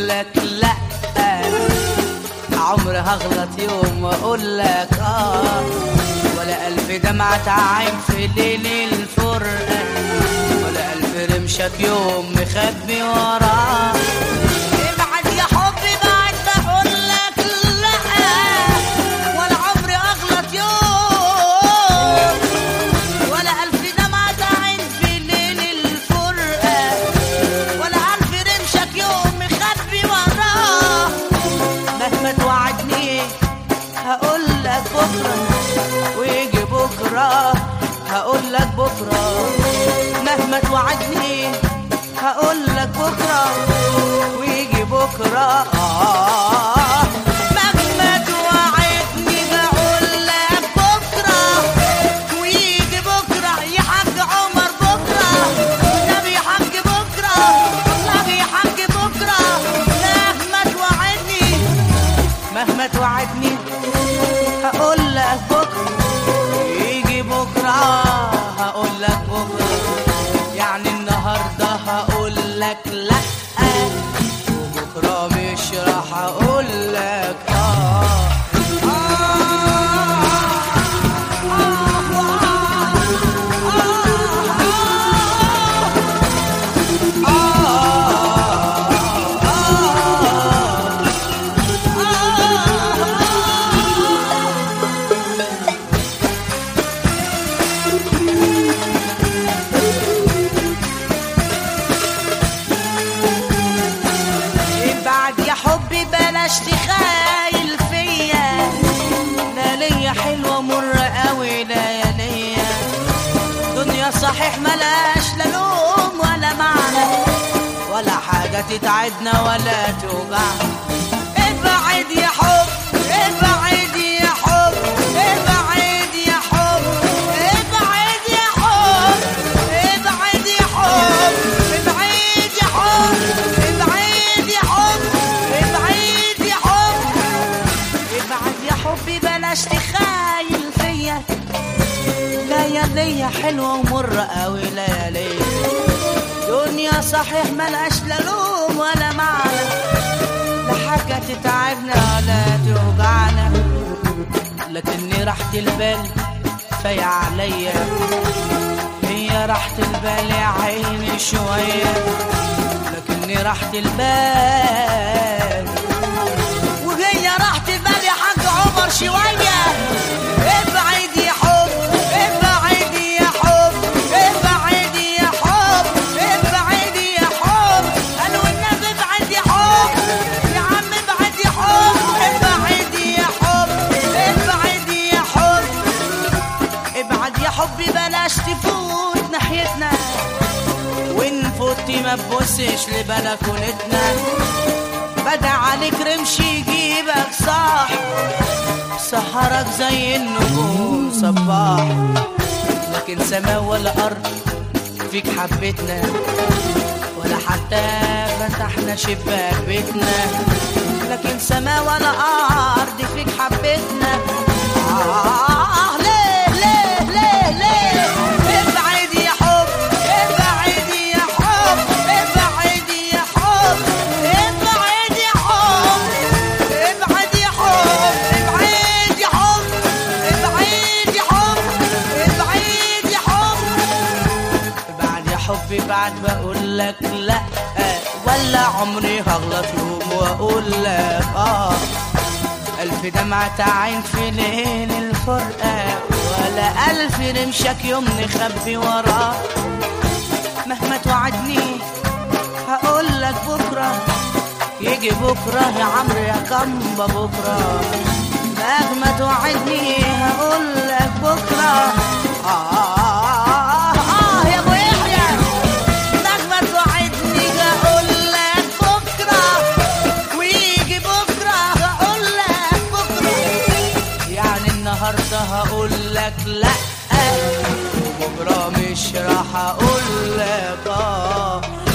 لك لا عمري هغلط يوم واقول لك اه ولا الف دمعة عين في ليل الفرقة ولا الف رمشك يوم مخبي وراه ابعد يا حبي بعد بقول لك لا ولا عمري اغلط يوم ولا الف دمعة عين في ليل الفرقة ولا الف رمشك يوم مخبي وراه مهما توعدني هقول لك بكره ويجي بكره هقول لك بكره مهما توعدني هقول لك بكره ويجي بكره آه مهما توعدني بقول لك بكره ويجي بكره يا حاج عمر بكره نبي يا حاج بكره والله يا حاج بكره مهما توعدني مهما توعدني هقول لك بكره يجي بكره هقول لك بكره يعني النهارده هقول لك لا وبكره مش راح اقول لك اه بعد يا حبي بلاش تخايل فيا لا ليا حلوة مر قوي لياليا دنيا صحيح ملاش لا لوم ولا معنى ولا حاجة تتعبنا ولا توجعنا ابعد يا حب ابعد يا حب ابعد يا حب ابعد يا حب ابعد يا حب ابعد يا حب ابعد يا حب ابعد يا حب ابعد يا حبي بلاش تخايل فيا لياليا حلوة ومرة قوي لياليا دنيا صحيح ملهاش لا لوم ولا معنى لا حاجة تتعبنا ولا توجعنا لكني راحة البال فيا عليا هي راحة البال يا عيني شوية لكني راحة البال وهي راحة البال يا حاج عمر شوية ابعد يا حب ابعد يا حب ابعد يا حب ابعد يا حب قالوا النبي ابعد يا حب يا عم ابعد يا حب ابعد يا حب ابعد يا حب ابعد يا حبي بلاش تفوت ناحيتنا وان فوتي ما تبصش لبلكونتنا بدا عليك رمش يجيبك صح سهرك زي النجوم صباح لكن سما ولا ارض فيك حبتنا ولا حتى فتحنا شباك بيتنا لكن سما ولا ارض فيك حبتنا آه ليه ليه ليه ليه ابعد يا حب ابعد يا حب ابعد يا حب ابعد يا حب ابعد يا حب ابعد يا حب ابعد يا حب ابعد يا حب بعد يا حبي بعد بقول لك لا ولا عمري هغلط يوم واقول لك اه ألف دمعة عين في ليل الفرقة ولا ألف رمشك يوم نخبي وراه مهما توعدني هقول لك بكرة يجي بكرة يا عمرو يا كمبة بكرة مهما توعدني هقول لك بكرة آه, آه, آه يا أبو يحيى مهما توعدني هقول لك بكرة ويجي بكرة هقول لك بكرة يعني النهاردة هقول لك لأ بكرة مش راح أقول لك آه